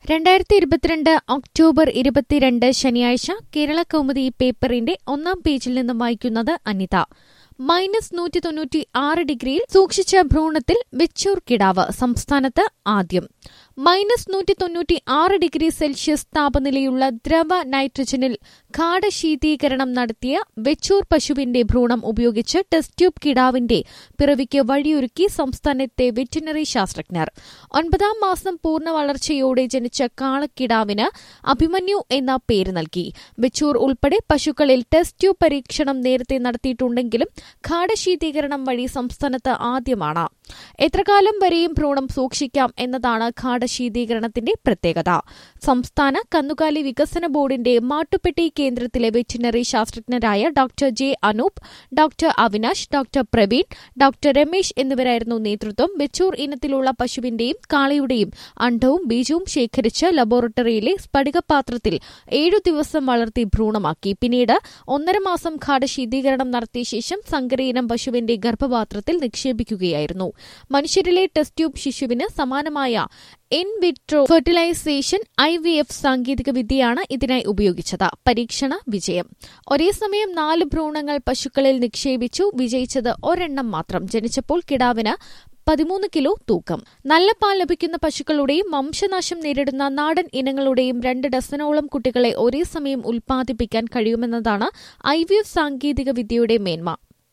രണ്ടായിരത്തി ഇരുപത്തിരണ്ട് ഒക്ടോബർ ഇരുപത്തിരണ്ട് ശനിയാഴ്ച കേരള കൗമുദി പേപ്പറിന്റെ ഒന്നാം പേജിൽ നിന്നും വായിക്കുന്നത് അനിത മൈനസ് നൂറ്റി തൊണ്ണൂറ്റി ആറ് ഡിഗ്രിയിൽ സൂക്ഷിച്ച ഭ്രൂണത്തിൽ വെച്ചൂർ കിടാവ് സംസ്ഥാനത്ത് ആദ്യം മൈനസ് നൂറ്റി തൊണ്ണൂറ്റി ആറ് ഡിഗ്രി സെൽഷ്യസ് താപനിലയുള്ള ദ്രവ നൈട്രജനിൽ ഗാഠശീതീകരണം നടത്തിയ വെച്ചൂർ പശുവിന്റെ ഭ്രൂണം ഉപയോഗിച്ച് ടെസ്റ്റ് ട്യൂബ് കിടാവിന്റെ പിറവിക്ക് വഴിയൊരുക്കി സംസ്ഥാനത്തെ വെറ്റിനറി ശാസ്ത്രജ്ഞർ ഒൻപതാം മാസം പൂർണ്ണ വളർച്ചയോടെ ജനിച്ച കാളക്കിടാവിന് അഭിമന്യു എന്ന പേര് നൽകി വെച്ചൂർ ഉൾപ്പെടെ പശുക്കളിൽ ടെസ്റ്റ് ട്യൂബ് പരീക്ഷണം നേരത്തെ നടത്തിയിട്ടുണ്ടെങ്കിലും ഘാടശീതീകരണം വഴി സംസ്ഥാനത്ത് ആദ്യമാണ് എത്രകാലം വരെയും ഭ്രൂണം സൂക്ഷിക്കാം എന്നതാണ് ഘാടശീതീകരണത്തിന്റെ പ്രത്യേകത സംസ്ഥാന കന്നുകാലി വികസന ബോർഡിന്റെ മാട്ടുപ്പെട്ടി കേന്ദ്രത്തിലെ വെറ്റിനറി ശാസ്ത്രജ്ഞരായ doctor J Anoop doctor Avinash doctor Praveen doctor Ramesh എന്നിവരായിരുന്നു നേതൃത്വം വെച്ചൂർ ഇനത്തിലുള്ള പശുവിന്റെയും കാളയുടെയും അണ്ഡവും ബീജവും ശേഖരിച്ച് ലബോറട്ടറിയിലെ സ്ഫടികപാത്രത്തിൽ ഏഴു ദിവസം വളർത്തി ഭ്രൂണമാക്കി പിന്നീട് ഒന്നര മാസം ഘാടശീതീകരണം നടത്തിയ ശേഷം സങ്കരയിനം പശുവിന്റെ ഗർഭപാത്രത്തിൽ നിക്ഷേപിക്കുകയായിരുന്നു മനുഷ്യരിലെ ടെസ്റ്റ് ട്യൂബ് ശിശുവിന് സമാനമായ in vitro fertilisation I V F സാങ്കേതിക വിദ്യയാണ് ഇതിനായി ഉപയോഗിച്ചത് പരീക്ഷണ വിജയം ഒരേ സമയം നാല് ഭ്രൂണങ്ങൾ പശുക്കളിൽ നിക്ഷേപിച്ചു വിജയിച്ചത് ഒരെണ്ണം മാത്രം ജനിച്ചപ്പോൾ കിടാവിന് പതിമൂന്ന് കിലോ തൂക്കം നല്ല പാൽ ലഭിക്കുന്ന പശുക്കളുടെയും വംശനാശം നേരിടുന്ന നാടൻ ഇനങ്ങളുടെയും രണ്ട് ഡസനോളം കുട്ടികളെ ഒരേ സമയം ഉൽപ്പാദിപ്പിക്കാൻ കഴിയുമെന്നതാണ് ഐ വി എഫ് സാങ്കേതിക വിദ്യയുടെ മേന്മ